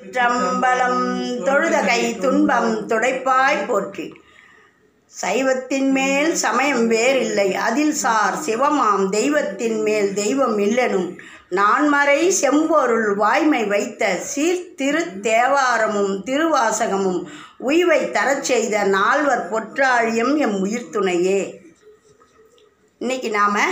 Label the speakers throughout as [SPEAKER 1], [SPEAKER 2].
[SPEAKER 1] திருச்சிற்றம்பலம் தொழுத கை துன்பம் துடைப்பாய் போற்றி சைவத்தின் மேல் சமயம் வேறில்லை அதில் சார் சிவமாம் தெய்வத்தின் மேல் தெய்வம் இல்லெனும் நான்மறை செம்பொருள் வாய்மை வைத்த சீர்திரு தேவாரமும் திருவாசகமும் உய்வை தரச் செய்த நால்வர் பொற்றாழியம் எம் உயிர் துணையே இன்னைக்கு நாம்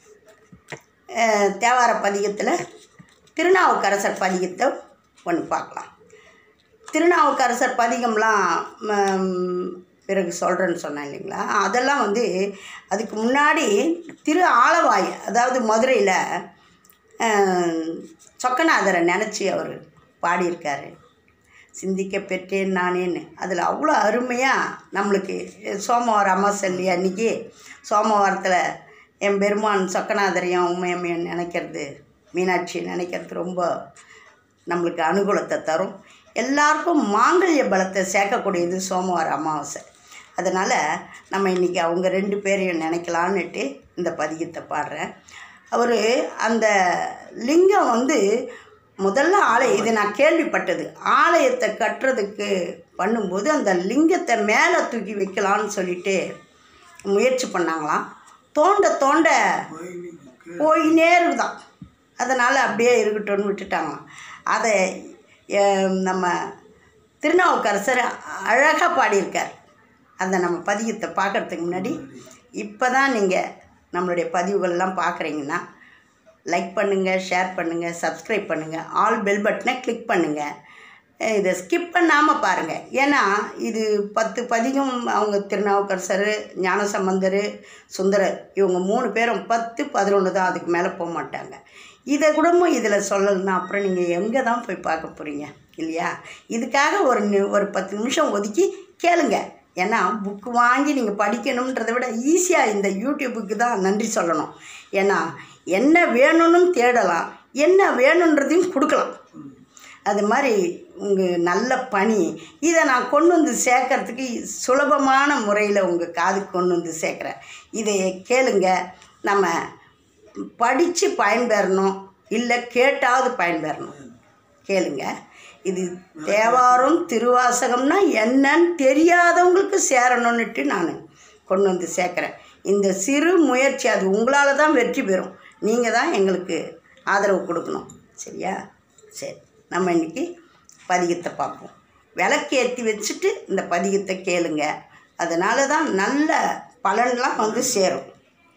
[SPEAKER 1] தேவார பதிகத்தில் திருநாவுக்கரசர் பதிகத்தை ஒன்று பார்க்கலாம் திருநாவுக்கரசர் பதிகம்லாம் ம், பிறகு சொல்கிறேன்னு சொன்னேன் இல்லைங்களா அதெல்லாம் வந்து அதுக்கு முன்னாடி திரு ஆலவாய் அதாவது மதுரையில் சொக்கநாதரை நினச்சி அவர் பாடியிருக்காரு சிந்திக்க பெற்றேன் நானேன்னு அதில் அவ்வளோ அருமையாக நம்மளுக்கு சோமவாரம் அமாசல்லி அன்னைக்கு சோமவாரத்தில் என் பெருமான் சொக்கநாதரையும் உண்மையம்மையும் நினைக்கிறது மீனாட்சி நினைக்கிறது ரொம்ப நம்மளுக்கு அனுகூலத்தை தரும் எல்லாருக்கும் மாங்கல்ய பலத்தை சேர்க்கக்கூடியது சோமவார அமாவாசை அதனால் நம்ம இன்றைக்கி அவங்க ரெண்டு பேரையும் நினைக்கலான்னுட்டு இந்த பதிகத்தை பாடுறேன் அவர் அந்த லிங்கம் வந்து முதல்ல ஆலயம் இது நான் கேள்விப்பட்டது ஆலயத்தை கட்டுறதுக்கு பண்ணும்போது அந்த லிங்கத்தை மேலே தூக்கி வைக்கலான்னு சொல்லிட்டு முயற்சி பண்ணாங்களாம் தோண்ட தோண்ட போயினே இருக்குதான் அதனால் அப்படியே இருக்கட்டும்னு விட்டுட்டாங்களாம் அதை அஹ், நம்ம திருநாவுக்கரசர் அழகாக பாடியிருக்கார் அந்த நம்ம பதிகத்தை பார்க்கறதுக்கு முன்னாடி இப்போ தான் நீங்கள் நம்மளுடைய பதிவுகள்லாம் பார்க்குறீங்கன்னா லைக் பண்ணுங்கள் ஷேர் பண்ணுங்கள் சப்ஸ்கிரைப் பண்ணுங்கள் ஆல் பெல் பட்டனை கிளிக் பண்ணுங்கள் இதை ஸ்கிப் பண்ணாமல் பாருங்கள் ஏன்னா இது பத்து பதிகம் அவங்க திருநாவுக்கரசர் ஞானசம்பந்தர் சுந்தரர் இவங்க மூணு பேரும் பத்து பதினொன்று தான் அதுக்கு மேலே போக மாட்டாங்க இதை கூடமும் இதில் சொல்லலைன்னா அப்புறம் நீங்கள் எங்கே தான் போய் பார்க்க போகிறீங்க இல்லையா இதுக்காக ஒரு நி- ஒரு பத்து நிமிஷம் ஒதுக்கி கேளுங்க ஏன்னா புக்கு வாங்கி நீங்கள் படிக்கணுன்றதை விட ஈஸியாக இந்த யூடியூபுக்கு தான் நன்றி சொல்லணும் ஏன்னா என்ன வேணும்னு தேடலாம் என்ன வேணுன்றதையும் கொடுக்கலாம் அது மாதிரி உங்கள் நல்ல பணி இதை நான் கொண்டு வந்து சேர்க்கறதுக்கு சுலபமான முறையில் உங்கள் காதுக்கு கொண்டு வந்து சேர்க்குறேன் இதை கேளுங்க நம்ம படித்து பயன்பெறணும் இல்லை கேட்டாவது பயன்பெறணும் கேளுங்க இது தேவாரம் திருவாசகம்னா என்னன்னு தெரியாதவங்களுக்கு சேரணும்னுட்டு நான் கொண்டு வந்து சேர்க்குறேன் இந்த சிறு முயற்சி அது உங்களால் தான் வெற்றி பெறும் நீங்கள் தான் எங்களுக்கு ஆதரவு கொடுக்கணும் சரியா சரி நம்ம இன்னைக்கு பதிகத்தை பார்ப்போம் விளக்கு ஏற்றி வச்சுட்டு இந்த பதிகத்தை கேளுங்க அதனால தான் நல்ல பலன்லாம் வந்து சேரும்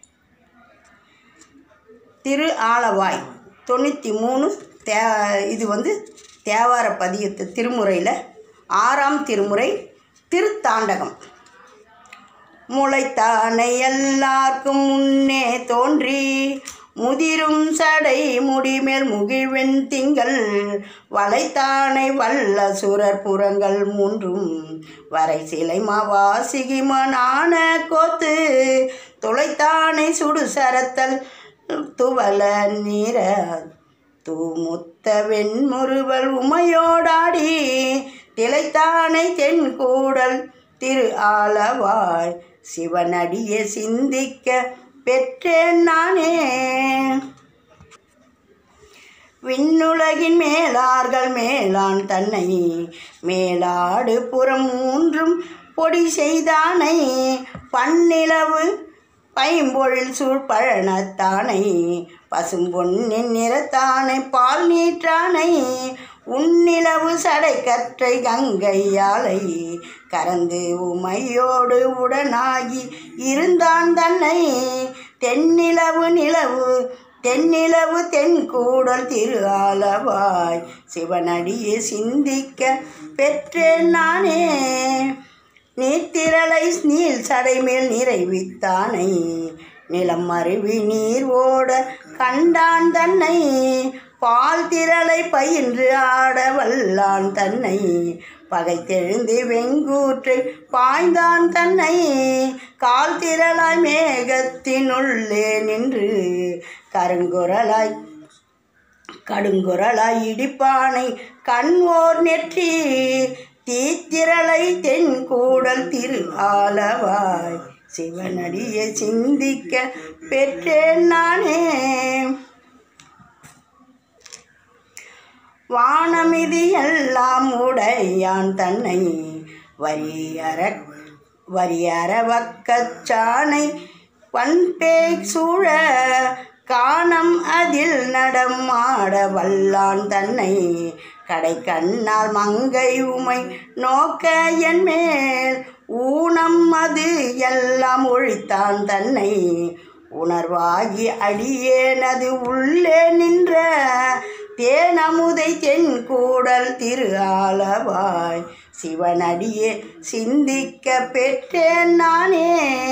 [SPEAKER 1] திரு ஆலவாய் தொண்ணூற்றி மூணு தே இது வந்து தேவார பதியத்து திருமுறையில் ஆறாம் திருமுறை திருத்தாண்டகம் முளைத்தானை எல்லார்க்கும் முன்னே தோன்றி முதிரும் சடை முடிமேல் முகிழ்வெண் திங்கள் வளைத்தானை வல்ல சுரர் புறங்கள் மூன்றும் வரை சிலை மாவாசிகிமனான கோத்து துளைத்தானை சுடு சரத்தல் துவல நீர தூமுத்த வெண்முறுவல் உமையோடாடி திளைத்தானை தென்கூடல் திரு ஆலவாய் சிவனடியே சிந்திக்க பெற்றேன் நானே விண்ணுலகின் மேலார்கள் மேலான் தன்னை மேலாடு புறம் மூன்றும் பொடி செய்தானை பன்னிலவு பைம்பொழில் சூழ்பழனத்தானை பசும்பொன்னின் நிறத்தானை பால் நீற்றானை உன்னிலவு சடை கற்றை கங்கையாலை கறந்து உமையோடு உடனாகி இருந்தான் தன்னை தென்னிலவு நிலவு தென்னிலவு தென்கூடல் திரு ஆலவாய் சிவனடியே சிந்திக்க பெற்றேன் நானே நீத்திரளை நீல் சடைமேல் நிறைவித்தானை நிலம் அருவி நீர் ஓட கண்டான் தன்னை பால் திரளை பயின்று ஆட வல்லான் தன்னை பகை தெழுந்து வெங்கூற்றை பாய்ந்தான் தன்னை கால் திரளாய் மேகத்தினுள்ளே நின்று கருங்குரலாய் கடுங்குரலாய் இடிப்பானை கண்வோர் நெற்றி தீத்திரளை தென்கூடல் திரு ஆலவாய் சிவனடியை சிந்திக்க பெற்றேன் நானே வானமிதி எல்லாம் உடையான் தன்னை வரியற வரியறவக்கச்சானை பண்பேய் சூழ காணம் அதில் நடமாட வல்லான் தன்னை கடை கண்ணால் மங்கை உமை நோக்க என் மேல் ஊனம் அது எல்லாம் ஒழித்தான் தன்னை உணர்வாகி அடியேனது உள்ளே நின்ற தேனமுதை தென் கூடல் திரு ஆலவாய் சிவனடியே சிந்திக்க பெற்றேன் நானே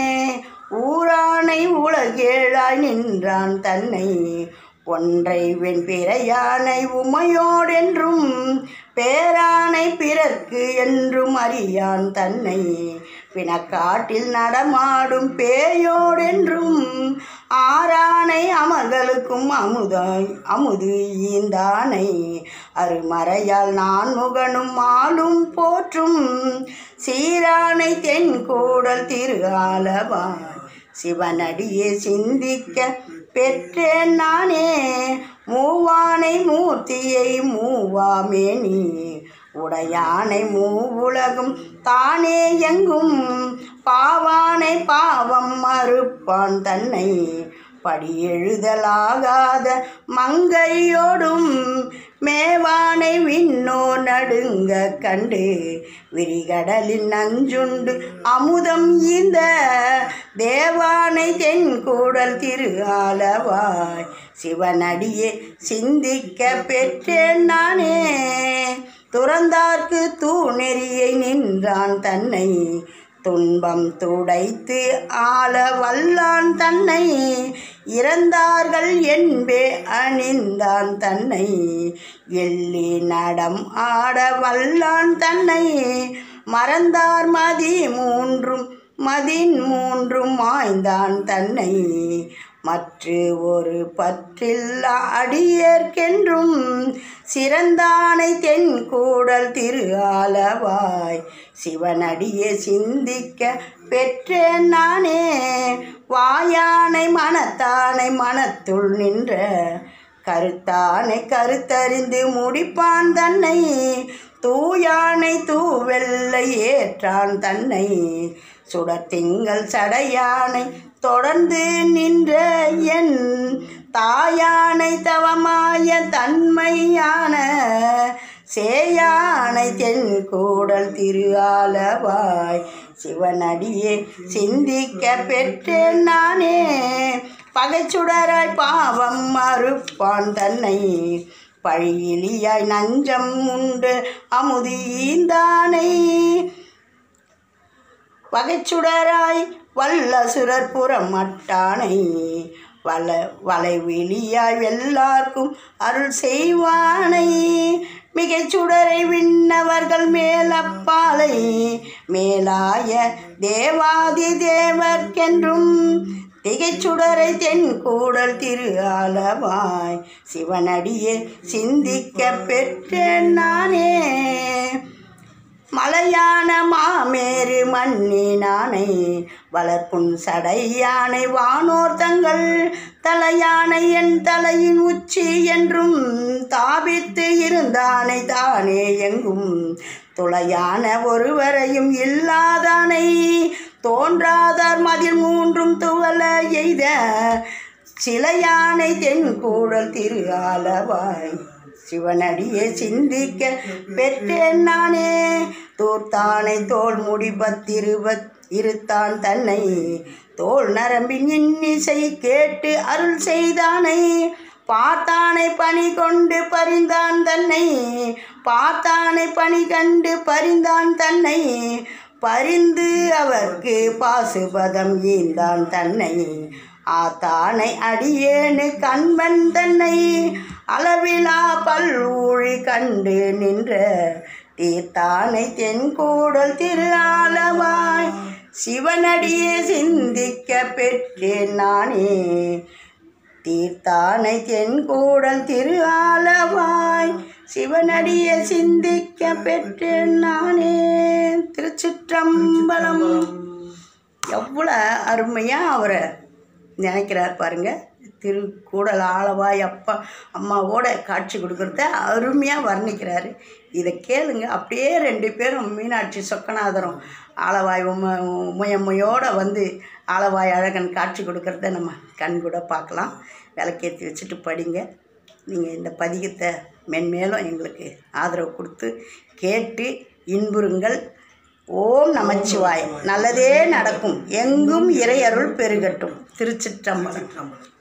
[SPEAKER 1] ஊரானை உலகேழாய் நின்றான் தன்னை ஒன்றை வெண் பிறையானை உமையோடென்றும் பேரானை பிறர்க்கு என்றும் அறியான் தன்னை பிணக்காட்டில் நடமாடும் பேயோடென்றும் ஆரானை அமர்களுக்கும் அமுதாய் அமுது ஈந்தானை அருமறையால் நான் முகனும் ஆளும் போற்றும் சீரானை தென்கூடல் திரு ஆலவாய் சிவனடியே சிந்திக்க பெற்றேன் நானே மூவானை மூர்த்தியை மூவாமேனி உடையானை மூவுலகும் தானே எங்கும் பாவானை பாவம் மறுப்பான் தன்னை படி எழுதலாகாத மங்கையோடும் மேவானை விண்ணோ நடுங்க கண்டு விரிகடலின் நஞ்சுண்டு அமுதம் இந்த தேவானை தென்கூடல் திரு ஆலவாய் சிவனடியே சிந்திக்க பெற்றேன் நானே துறந்தார்க்கு தூணெறியை நின்றான் தன்னை துன்பம் துடைத்து ஆள வல்லான் தன்னை இறந்தார்கள் என்பே அணிந்தான் தன்னை எள்ளி நடம் ஆட வல்லான் தன்னை மறந்தார் மதி மூன்றும் மதின் மூன்றும் மாய்ந்தான் தன்னை மற்ற ஒரு பற்றில்லா அடியேற்கென்றும் சிறந்தானை தென்கூடல் திரு ஆலவாய் சிவனடியே சிந்திக்க பெற்றேன் நானே வாயானை மனத்தானை மனத்துள் நின்ற கருத்தானை கருத்தறிந்து முடிப்பான் தன்னை தூயானை தூவெல்லை ஏற்றான் தன்னை சுடத்திங்கள் சடையானை தொடர்ந்து நின்ற என் தாயானை தவமாய தன்மையான சேயானை தென்கூடல் திரு ஆலவாய் சிவனடியே சிந்திக்க பெற்றேன் நானே பகைச்சுடராய் பாவம் மறுப்பான் தன்னை பழியிலியாய் நஞ்சம் உண்டு அமுதீந்தானை பகைச்சுடராய் வல்லசுரர் புறமட்டானை வல வளைவிலியாய் எல்லார்க்கும் அருள் செய்வானை மிகைச்சுடரை விண்ணவர்கள் மேலப்பாலை மேலாய தேவாதி தேவர்க்கென்றும் திகைச்சுடரை தென்கூடல் திரு ஆலவாய் சிவனடியே சிந்திக்க பெற்றேன் நானே மலையான மாமேறு மண்ணினானை வளர்ப்புண் சடையானை வானோர் தங்கள் தலையானை என் தலையின் உச்சி என்றும் தாபித்து இருந்தானை தானே எங்கும் துளையான ஒருவரையும் இல்லாதானை தோன்றாதார் மதில் மூன்றும் துவல எய்த சிலையானை தென்கூடல் திரு ஆலவாய் சிவனடியே சிந்திக்க பெற்றேன் நானே தூர்த்தானை தோல் முடிபத்திருபத் இருத்தான் தன்னை தோல் நரம்பின் இன்னிசை கேட்டு அருள் செய்தானை பார்த்தானை பணி கொண்டு பறிந்தான் தன்னை பார்த்தானை பணி கண்டு பறிந்தான் தன்னை பரிந்து அவர்க்கு பாசுபதம் ஈந்தான் தன்னை ஆத்தானை அடியேனு கண்பன் தன்னை அளவிலா பல்ஊழி கண்டு நின்ற தீர்த்தானை தென்கூடல் திரு ஆலவாய் சிவனடியே சிந்திக்க பெற்றேன் நானே தீர்த்தானை தென்கூடல் திரு ஆலவாய் சிவனடியை சிந்திக்க பெற்றேன் நானே திருச்சிற்றம்பலம் எவ்வளோ அருமையாக அவரை நினைக்கிறார் பாருங்க திரு கூடல் ஆளவாய் அப்பா அம்மாவோட காட்சி கொடுக்குறத அருமையாக வர்ணிக்கிறாரு இதை கேளுங்க அப்படியே ரெண்டு பேரும் மீனாட்சி சொக்கநாதரும் ஆளவாய் உம உமையம்மையோட வந்து ஆளவாய் அழகன் காட்சி கொடுக்குறத நம்ம கண் கூட பார்க்கலாம் விளக்கேற்றி வச்சுட்டு படிங்க நீங்கள் இந்த பதிகத்தை மென்மேலும் எங்களுக்கு ஆதரவு கொடுத்து கேட்டு இன்புறுங்கள் ஓம் நமச்சிவாயம் நல்லதே நடக்கும் எங்கும் இறையருள் பெருகட்டும் திருச்சிற்றம்பலம்
[SPEAKER 2] திருச்சிற்றம்பலம்